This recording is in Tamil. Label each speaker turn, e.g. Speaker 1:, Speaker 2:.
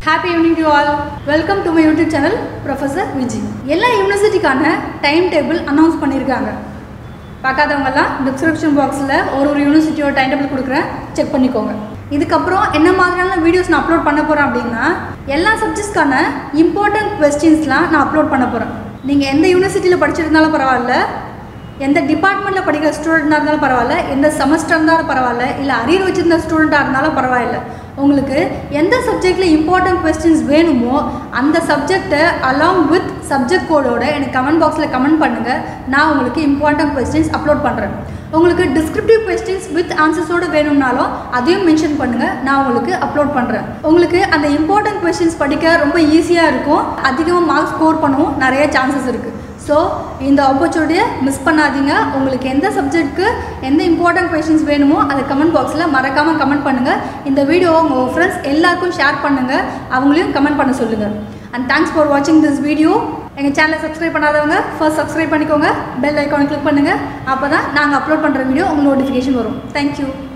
Speaker 1: happy evening to all welcome to my YouTube channel professor Viji எல்லா யூனிவர்சிட்டிக்கான டைம் டேபிள் அனௌன்ஸ் பண்ணியிருக்காங்க பார்க்காதவங்கெல்லாம் டிஸ்கிரிப்ஷன் பாக்ஸில் ஒரு ஒரு யூனிவர்சிட்டியோட டைம் டேபிள் கொடுக்குறேன் செக் பண்ணிக்கோங்க இதுக்கப்புறம் என்ன மாதிரியான வீடியோஸ் நான் அப்லோட் பண்ண போகிறேன் அப்படின்னா எல்லா சப்ஜெக்ட்ஸ்க்கான இம்பார்ட்டன்ட் கொஸ்டின்ஸ்லாம் நான் அப்லோட் பண்ண போகிறேன் நீங்கள் எந்த யூனிவர்சிட்டியில் படிச்சிருந்தாலும் பரவாயில்ல எந்த டிபார்ட்மெண்ட்டில் படிக்கிற ஸ்டூடெண்ட்டாக இருந்தாலும் பரவாயில்ல எந்த செமஸ்டர் இருந்தாலும் பரவாயில்ல இல்லை அரியர் வச்சிருந்த ஸ்டூடெண்ட்டாக இருந்தாலும் பரவாயில்ல உங்களுக்கு எந்த சப்ஜெக்டில் இம்பார்ட்டன்ட் கொஸ்டின்ஸ் வேணுமோ அந்த சப்ஜெக்டை அலாங் வித் சப்ஜெக்ட் கோடோட எனக்கு கமெண்ட் பாக்ஸில் கமெண்ட் பண்ணுங்கள் நான் உங்களுக்கு இம்பார்ட்டன்ட் கொஸ்டின்ஸ் அப்லோட் பண்ணுறேன் உங்களுக்கு டிஸ்கிரிப்டிவ் கொஸ்டின்ஸ் வித் ஆன்சர்ஸோடு வேணும்னாலும் அதையும் மென்ஷன் பண்ணுங்கள் நான் உங்களுக்கு அப்லோட் பண்ணுறேன் உங்களுக்கு அந்த இம்பார்ட்டன்ட் கொஸ்டின்ஸ் படிக்க ரொம்ப ஈஸியாக இருக்கும் அதிகமாக மார்க்ஸ் ஸ்கோர் பண்ணவும் நிறைய சான்சஸ் இருக்குது ஸோ இந்த ஆப்பர்ச்சுனிட்டியை மிஸ் பண்ணாதீங்க உங்களுக்கு எந்த சப்ஜெக்ட்டுக்கு எந்த இம்பார்ட்டன்ட் கொஷின்ஸ் வேணுமோ அதை கமெண்ட் பாக்ஸில் மறக்காமல் கமெண்ட் பண்ணுங்கள் இந்த வீடியோவை உங்கள் ஃப்ரெண்ட்ஸ் எல்லாருக்கும் ஷேர் பண்ணுங்கள் அவங்களையும் கமெண்ட் பண்ண சொல்லுங்கள் அண்ட் தேங்க்ஸ் ஃபார் வாட்சிங் திஸ் வீடியோ எங்கள் சேனலை சப்ஸ்கிரைப் பண்ணாதவங்க ஃபர்ஸ்ட் சப்ஸ்கிரைப் பண்ணிக்கோங்க பெல் ஐக்கானை கிளிக் பண்ணுங்கள் அப்போ தான் நாங்கள் அப்லோட் பண்ணுற வீடியோ உங்களுக்கு நோட்டிஃபிகேஷன் வரும் தேங்க்யூ